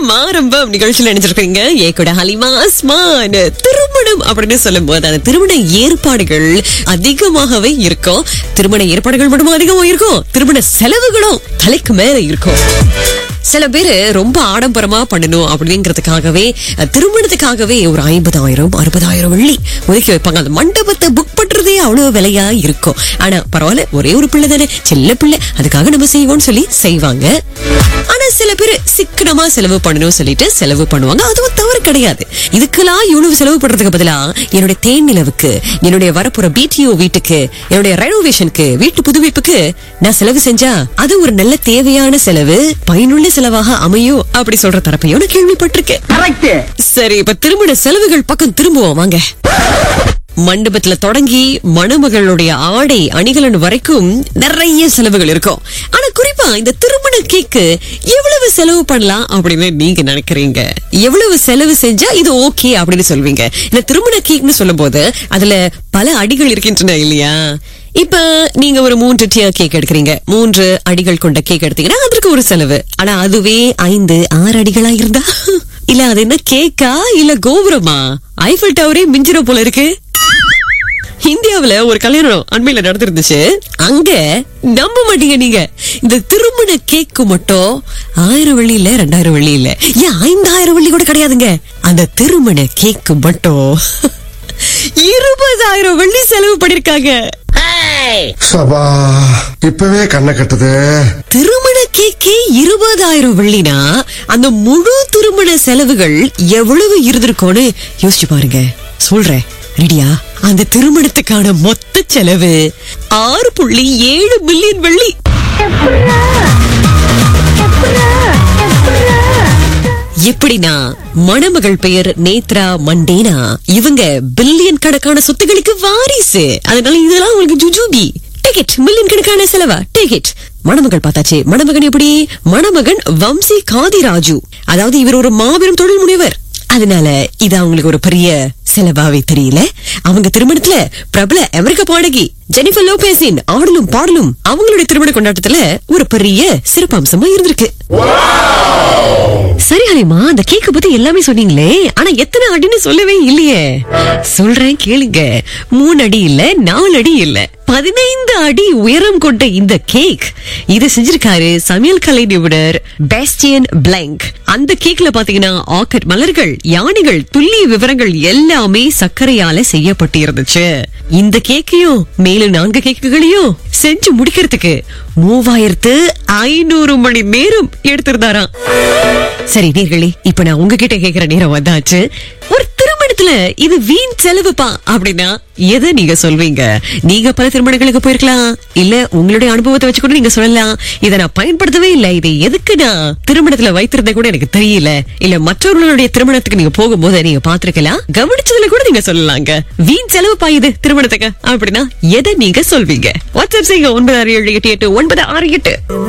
ஆரம்பம் ஆரம்பம் நிகழ்ச்சியில் நினைச்சிருக்கீங்க ஏ கூட ஹலிமா அஸ்மான் திருமணம் அப்படின்னு சொல்லும் போது அந்த திருமண ஏற்பாடுகள் அதிகமாகவே இருக்கும் திருமண ஏற்பாடுகள் மட்டும் அதிகமா இருக்கும் திருமண செலவுகளும் தலைக்கு மேல இருக்கும் சில பேரு ரொம்ப ஆடம்பரமா பண்ணணும் அப்படிங்கிறதுக்காகவே அஹ், திருமணத்துக்காகவே ஒரு ஐம்பதாயிரம் அறுபதாயிரம் வெள்ளி ஒதுக்கி வைப்பாங்க அந்த மண்டபத்தை புக் பண்றதே அவ்வளவு விலையா இருக்கும் ஆனா பரவாயில்ல ஒரே ஒரு பிள்ளை தானே சின்ன பிள்ளை அதுக்காக நம்ம செய்வோம்னு சொல்லி செய்வாங்க ஆனா சில பேர் சிக்கனமா செலவு பண்ணணும் சொல்லிட்டு செலவு பண்ணுவாங்க அதுவும் தவறு கிடையாது இதுக்கெல்லாம் இவ்வளவு செலவு பண்றதுக்கு பதிலா என்னுடைய தேன் நிலவுக்கு என்னுடைய வரப்போற பிடிஓ வீட்டுக்கு என்னுடைய ரெனோவேஷனுக்கு வீட்டு புதுப்பிப்புக்கு நான் செலவு செஞ்சா அது ஒரு நல்ல தேவையான செலவு பயனுள்ள செலவாக அமையும் அப்படி சொல்ற தரப்பையும் நான் கேள்விப்பட்டிருக்கேன் கரெக்ட் சரி இப்ப திருமண செலவுகள் பக்கம் திரும்புவோம் வாங்க மண்டபத்துல தொடங்கி மணமகளுடைய ஆடை அணிகலன் வரைக்கும் நிறைய செலவுகள் இருக்கும் ஆனா குறிப்பா இந்த திருமண கேக்கு எவ்வளவு செலவு பண்ணலாம் அப்படின்னு நீங்க நினைக்கிறீங்க எவ்வளவு செலவு செஞ்சா இது ஓகே அப்படின்னு சொல்வீங்க இந்த திருமண கேக்னு சொல்லும் போது அதுல பல அடிகள் இருக்கின்றன இல்லையா இப்ப நீங்க ஒரு மூன்று டியர் கேக் எடுக்கிறீங்க மூன்று அடிகள் கொண்ட கேக் எடுத்தீங்கன்னா அதற்கு ஒரு செலவு ஆனா அதுவே ஐந்து ஆறு அடிகளா இருந்தா இல்ல அது என்ன கேக்கா இல்ல கோபுரமா ஐஃபில் டவரே மிஞ்சிர போல இருக்கு இந்தியாவுல ஒரு கல்யாணம் அண்மையில நடந்திருந்துச்சு அங்க நம்ப மாட்டீங்க நீங்க இந்த திருமண கேக்கு மட்டும் ஆயிரம் வெள்ளி இல்ல ரெண்டாயிரம் வெள்ளி இல்ல ஏன் ஐந்தாயிரம் வெள்ளி கூட கிடையாதுங்க அந்த திருமண கேக்கு மட்டும் இருபதாயிரம் வெள்ளி செலவு பண்ணிருக்காங்க சபா இப்பவே கண்ணை கட்டுது திருமண கேக்கே இருபதாயிரம் வெள்ளினா அந்த முழு திருமண செலவுகள் எவ்வளவு இருந்திருக்கும்னு யோசிச்சு பாருங்க சொல்றேன் ரெடியா அந்த திருமணத்துக்கான மொத்த செலவு ஆறு புள்ளி ஏழு மில்லியன் வெள்ளி எப்படின்னா மணமகள் பெயர் நேத்ரா மண்டேனா இவங்க பில்லியன் கணக்கான சொத்துகளுக்கு வாரிசு அதனால இதெல்லாம் உங்களுக்கு ஜுஜூபி டிக்கெட் மில்லியன் கணக்கான செலவா டிக்கெட் மணமகள் பார்த்தாச்சு மணமகன் எப்படி மணமகன் வம்சி காதிராஜு அதாவது இவர் ஒரு மாபெரும் தொழில் முனைவர் அதனால இது அவங்களுக்கு ஒரு பெரிய செலவாவே தெரியல அவங்க திருமணத்துல பிரபல அமெரிக்க பாடகி ஜெனிஃபர் லோபேஸின் ஆடலும் பாடலும் அவங்களுடைய திருமண கொண்டாட்டத்துல ஒரு பெரிய சிறப்பம்சமா இருந்திருக்கு சரி ஹரிமா அந்த கேக்க பத்தி எல்லாமே சொன்னீங்களே ஆனா எத்தனை அடின்னு சொல்லவே இல்லையே சொல்றேன் கேளுங்க மூணு அடி இல்ல நாலு அடி இல்ல பதினைந்து அடி உயரம் கொண்ட இந்த கேக் இது செஞ்சிருக்காரு சமையல் கலை நிபுணர் பேஸ்டியன் பிளாங்க் அந்த கேக்ல பாத்தீங்கன்னா ஆக்கட் மலர்கள் யானைகள் துல்லிய விவரங்கள் எல்லாமே சர்க்கரையால செய்யப்பட்டு இருந்துச்சு இந்த கேக்கையும் மேலும் நான்கு கேக்குகளையும் செஞ்சு முடிக்கிறதுக்கு மூவாயிரத்து ஐநூறு மணி நேரம் எடுத்திருந்தாராம் சரி நேர்களே இப்ப நான் உங்ககிட்ட கேக்குற நேரம் வந்தாச்சு ஒரு திருமணத்துல இது வீண் செலவுப்பா அப்படின்னா எதை நீங்க சொல்வீங்க நீங்க பல திருமணங்களுக்கு போயிருக்கலாம் இல்ல உங்களுடைய அனுபவத்தை வச்சு கூட நீங்க சொல்லலாம் இதை நான் பயன்படுத்தவே இல்லை இதை எதுக்கு நான் திருமணத்துல வைத்திருந்தேன் கூட எனக்கு தெரியல இல்ல மற்றவர்களுடைய திருமணத்துக்கு நீங்க போகும்போது நீங்க பாத்திருக்கலாம் கவனிச்சதுல கூட நீங்க சொல்லலாங்க வீண் செலவுப்பா இது திருமணத்துக்கு அப்படின்னா எதை நீங்க சொல்வீங்க வாட்ஸ்அப் செய்யுங்க ஒன்பது ஆறு ஏழு எட்டு எட்டு ஒன்பது ஆறு எட்டு